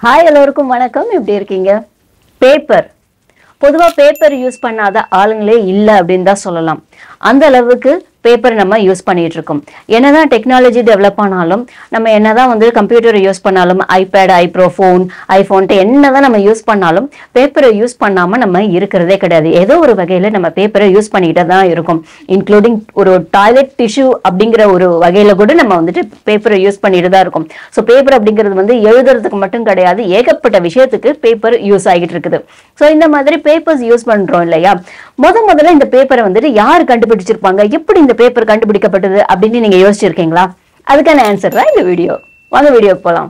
hi எல்லோருக்கும் வணக்கம் எப்படி இருக்கீங்க பேப்பர் பொதுவா பேப்பர் யூஸ் பண்ணாத ஆளுங்களே இல்லை அப்படின்னு தான் சொல்லலாம் அந்த அளவுக்கு பேப்பர் நம்ம யூஸ் பண்ணிட்டு இருக்கோம் என்னதான் டெக்னாலஜி டெவலப் ஆனாலும் நம்ம என்னதான் வந்து கம்ப்யூட்டர் யூஸ் பண்ணாலும் ஐபேட் ஐப்ரோ ஃபோன் ஐஃபோன்ட்டு என்னதான் நம்ம யூஸ் பண்ணாலும் பேப்பரை யூஸ் பண்ணாம நம்ம இருக்கிறதே கிடையாது ஏதோ ஒரு வகையில நம்ம பேப்பரை யூஸ் பண்ணிக்கிட்டே தான் இருக்கும் இன்க்ளூடிங் ஒரு டாய்லெட் டிஷ்யூ அப்படிங்கிற ஒரு வகையில கூட நம்ம வந்துட்டு பேப்பரை யூஸ் பண்ணிட்டு தான் இருக்கும் ஸோ பேப்பர் அப்படிங்கிறது வந்து எழுதுறதுக்கு மட்டும் கிடையாது ஏகப்பட்ட விஷயத்துக்கு பேப்பர் யூஸ் ஆகிட்டு இருக்குது ஸோ இந்த மாதிரி பேப்பர்ஸ் யூஸ் பண்றோம் இல்லையா முத முதல்ல இந்த பேப்பரை வந்துட்டு யார் கண்டுபிடிச்சிருப்பாங்க எப்படி இந்த பேப்பர் கண்டுபிடிக்கப்பட்டது அப்படின்னு நீங்க யோசிச்சிருக்கீங்களா அதுக்கான ஆன்சர் தான் இந்த வீடியோ வாங்க வீடியோக்கு போலாம்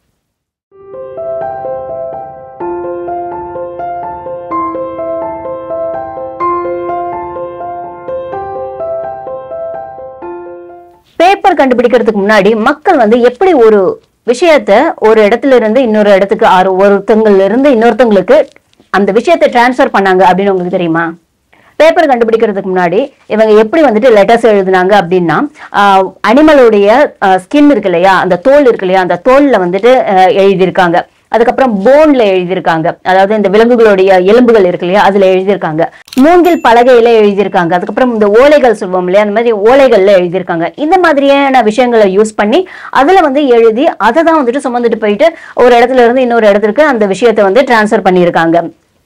பேப்பர் கண்டுபிடிக்கிறதுக்கு முன்னாடி மக்கள் வந்து எப்படி ஒரு விஷயத்த ஒரு இடத்துல இருந்து இன்னொரு இடத்துக்கு ஆறு ஒருத்தங்கள்ல இருந்து இன்னொருத்தங்களுக்கு அந்த விஷயத்தை டிரான்ஸ்ஃபர் பண்ணாங்க அப்படின்னு உங்களுக்கு தெரியுமா பேப்பர் கண்டுபிடிக்கிறதுக்கு முன்னாடி இவங்க எப்படி வந்துட்டு லெட்டர்ஸ் எழுதுனாங்க அப்படின்னா அனிமலுடைய ஸ்கின் இருக்கு இல்லையா அந்த தோல் இருக்கு இல்லையா அந்த தோல்ல வந்துட்டு ஆஹ், எழுதியிருக்காங்க அதுக்கப்புறம் போன்ல எழுதியிருக்காங்க அதாவது இந்த விலங்குகளுடைய எலும்புகள் இருக்கு இல்லையா அதுல எழுதியிருக்காங்க மூங்கில் பலகையில எழுதியிருக்காங்க அதுக்கப்புறம் இந்த ஓலைகள் சொல்லுவோம் இல்லையா அந்த மாதிரி ஓலைகள்ல எழுதியிருக்காங்க இந்த மாதிரியான விஷயங்களை யூஸ் பண்ணி அதுல வந்து எழுதி அதை தான் வந்துட்டு சுமந்துட்டு போயிட்டு ஒரு இடத்துல இருந்து இன்னொரு இடத்துக்கு அந்த விஷயத்தை வந்து டிரான்ஸ்ஃபர் பண்ணியிருக்காங்க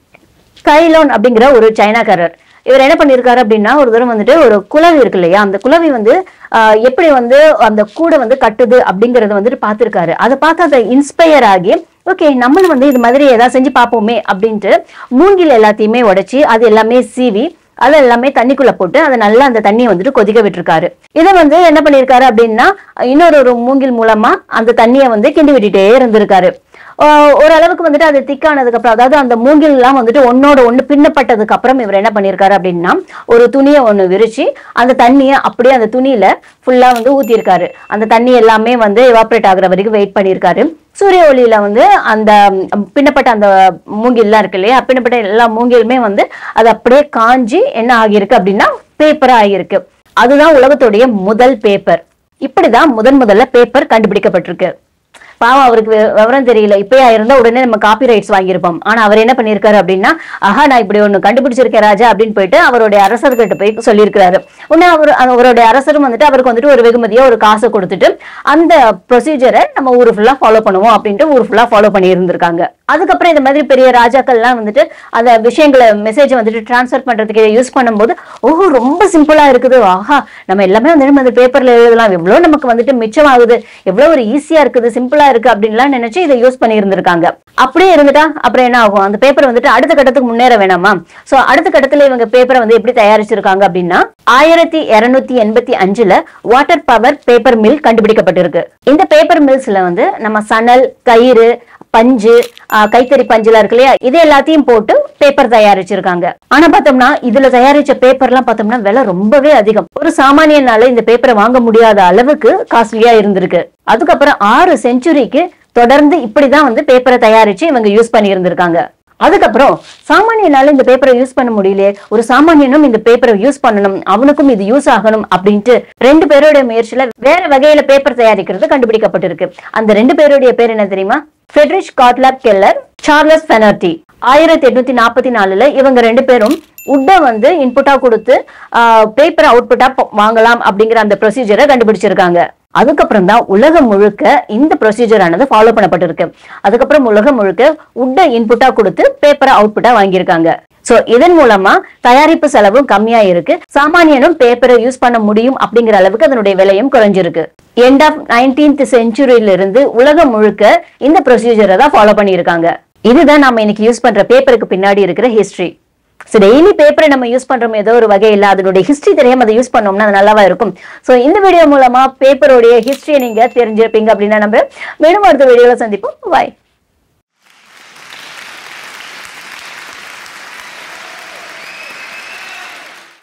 கைலோன் அப்படிங்கிற ஒரு சைனாக்காரர் இவர் என்ன பண்ணியிருக்காரு அப்படின்னா ஒரு தடவை வந்துட்டு ஒரு குளவி இருக்கு இல்லையா அந்த குளவி வந்து ஆஹ், எப்படி வந்து அந்த கூடை வந்து கட்டுது அப்படிங்கறத வந்துட்டு பார்த்திருக்காரு அதை பார்த்து அதை இன்ஸ்பயர் ஆகி ஓகே நம்மளும் வந்து இது மாதிரி ஏதாவது செஞ்சு பார்ப்போமே அப்படின்ட்டு மூங்கில் எல்லாத்தையுமே உடைச்சி அது எல்லாமே சீவி அதை எல்லாமே தண்ணிக்குள்ள போட்டு அதை நல்லா அந்த தண்ணியை வந்துட்டு கொதிக்க விட்டுருக்காரு இதை வந்து என்ன பண்ணியிருக்காரு அப்படின்னா இன்னொரு ஒரு மூங்கில் மூலமா அந்த தண்ணியை வந்து கிண்டி விட்டுட்டே இருந்திருக்காரு ஆஹ் ஓரளவுக்கு வந்துட்டு அது திக்கானதுக்கு அப்புறம் அதாவது அந்த மூங்கில் எல்லாம் வந்துட்டு ஒன்னோட ஒண்ணு பின்னப்பட்டதுக்கு அப்புறம் இவர் என்ன பண்ணியிருக்காரு அப்படின்னா ஒரு துணியை ஒண்ணு விரிச்சு அந்த தண்ணியை அப்படியே அந்த துணியில ஃபுல்லா வந்து ஊத்தியிருக்காரு அந்த தண்ணி எல்லாமே வந்து எவாப்ரேட் ஆகுற வரைக்கும் வெயிட் பண்ணியிருக்காரு சூரிய ஒளியில வந்து அந்த ம், பின்னப்பட்ட அந்த மூங்கில்லாம் இருக்கு இல்லையா பின்னப்பட்ட எல்லா மூங்கிலுமே வந்து அது அப்படியே காஞ்சி என்ன ஆகியிருக்கு அப்படின்னா பேப்பரா ஆகியிருக்கு அதுதான் உலகத்துடைய முதல் பேப்பர் இப்படிதான் முதன் முதல்ல பேப்பர் கண்டுபிடிக்கப்பட்டிருக்கு பாவம் அவருக்கு வி- விவரம் தெரியல இப்பயா இருந்தா உடனே நம்ம காப்பி ரைட்ஸ் வாங்கியிருப்போம் ஆனா அவர் என்ன பண்ணியிருக்காரு அப்படின்னா ஆஹா நான் இப்படி ஒண்ணு கண்டுபிடிச்சிருக்கேன் ராஜா அப்படின்னு போயிட்டு அவருடைய அரசர்கிட்ட போய் சொல்லியிருக்கிறாரு உடனே அவர் அவருடைய அரசரும் வந்துட்டு அவருக்கு வந்துட்டு ஒரு வெகுமதியா ஒரு காசை கொடுத்துட்டு அந்த ப்ரொசீஜரை நம்ம ஊர் ஃபுல்லா ஃபாலோ பண்ணுவோம் அப்படின்ட்டு ஊர் ஃபுல்லா ஃபாலோ பண்ணி இருந்திருக்காங்க அதுக்கப்புறம் இந்த மாதிரி பெரிய ராஜாக்கள்லாம் வந்துட்டு அந்த விஷயங்களை மெசேஜ் வந்துட்டு டிரான்ஸ்ஃபர் பண்றதுக்கு யூஸ் பண்ணும்போது ஓஹோ ரொம்ப சிம்பிளா இருக்குது ஆஹா நம்ம எல்லாமே வந்து நம்ம அந்த பேப்பர்ல எழுதலாம் எவ்வளவு நமக்கு வந்துட்டு மிச்சமாகுது எவ்வளவு ஒரு ஈஸியா இருக்குது சிம்பிளா இருக்கு அப்படின்லாம் நினைச்சு இதை யூஸ் பண்ணி இருந்திருக்காங்க அப்படியே இருந்துட்டா அப்புறம் என்ன ஆகும் அந்த பேப்பர் வந்துட்டு அடுத்த கட்டத்துக்கு முன்னேற வேணாமா சோ அடுத்த கட்டத்துல இவங்க பேப்பரை வந்து எப்படி தயாரிச்சிருக்காங்க அப்படின்னா ஆயிரத்தி இருநூத்தி எண்பத்தி அஞ்சுல வாட்டர் பவர் பேப்பர் மில் கண்டுபிடிக்கப்பட்டிருக்கு இந்த பேப்பர் மில்ஸ்ல வந்து நம்ம சணல் கயிறு பஞ்சு ஆஹ் கைத்தறி பஞ்சுலாம் இருக்கு இல்லையா இது எல்லாத்தையும் போட்டு பேப்பர் தயாரிச்சிருக்காங்க ஆனா பார்த்தோம்னா இதுல தயாரிச்ச பேப்பர்லாம் பார்த்தோம்னா விலை ரொம்பவே அதிகம் ஒரு சாமானியனால இந்த பேப்பரை வாங்க முடியாத அளவுக்கு காஸ்ட்லியா இருந்திருக்கு அதுக்கப்புறம் ஆறு செஞ்சுரிக்கு தொடர்ந்து இப்படிதான் வந்து பேப்பரை தயாரிச்சு இவங்க யூஸ் பண்ணி இருந்திருக்காங்க அதுக்கப்புறம் சாமானியனால இந்த பேப்பரை யூஸ் பண்ண முடியலையே ஒரு சாமானியனும் இந்த பேப்பரை யூஸ் பண்ணணும் அவனுக்கும் இது யூஸ் ஆகணும் அப்படின்ட்டு ரெண்டு பேருடைய முயற்சியில வேற வகையில பேப்பர் தயாரிக்கிறது கண்டுபிடிக்கப்பட்டிருக்கு அந்த ரெண்டு பேருடைய பேர் என்ன தெரியுமா ஃபெட்ரிச் காட்லாப் கெல்லர் சார்லஸ் ஃபெனர்டி ஆயிரத்தி எட்நூத்தி நாற்பத்தி நாலுல இவங்க ரெண்டு பேரும் உட்டை வந்து இன்புட்டா கொடுத்து பேப்பர் அவுட்புட்டா வாங்கலாம் அப்படிங்கிற அந்த ப்ரொசீஜரை கண்டுபிடிச்சிருக்காங்க அதுக்கப்புறம் தான் உலகம் முழுக்க இந்த ப்ரொசீஜர் ஆனது ஃபாலோ பண்ணப்பட்டிருக்கு அதுக்கப்புறம் உலகம் முழுக்க உட்டை இன்புட்டா கொடுத்து பேப்பரை அவுட்புட்டா வாங்கியிருக்காங்க சோ இதன் மூலமா தயாரிப்பு செலவும் கம்மியா இருக்கு சாமானியனும் பேப்பரை யூஸ் பண்ண முடியும் அப்படிங்கிற அளவுக்கு அதனுடைய விலையும் குறைஞ்சிருக்கு எண்ட் ஆஃப் நைன்டீன்த் செஞ்சுரியில இருந்து உலகம் முழுக்க இந்த ப்ரொசீஜரை தான் ஃபாலோ பண்ணியிருக்காங்க இதுதான் நம்ம இன்னைக்கு யூஸ் பண்ற பேப்பருக்கு பின்னாடி இருக்கிற ஹிஸ்டரி ஸோ டெய்லி பேப்பரை நம்ம யூஸ் பண்றோம் ஏதோ ஒரு வகையில் அதனுடைய ஹிஸ்டரி தெரியாம அதை யூஸ் பண்ணோம்னா அது நல்லாவா இருக்கும் ஸோ இந்த வீடியோ மூலமா பேப்பருடைய ஹிஸ்டரியை நீங்க தெரிஞ்சிருப்பீங்க அப்படின்னா நம்ம மேலும் அடுத்த வீடியோல சந்திப்போம் பாய்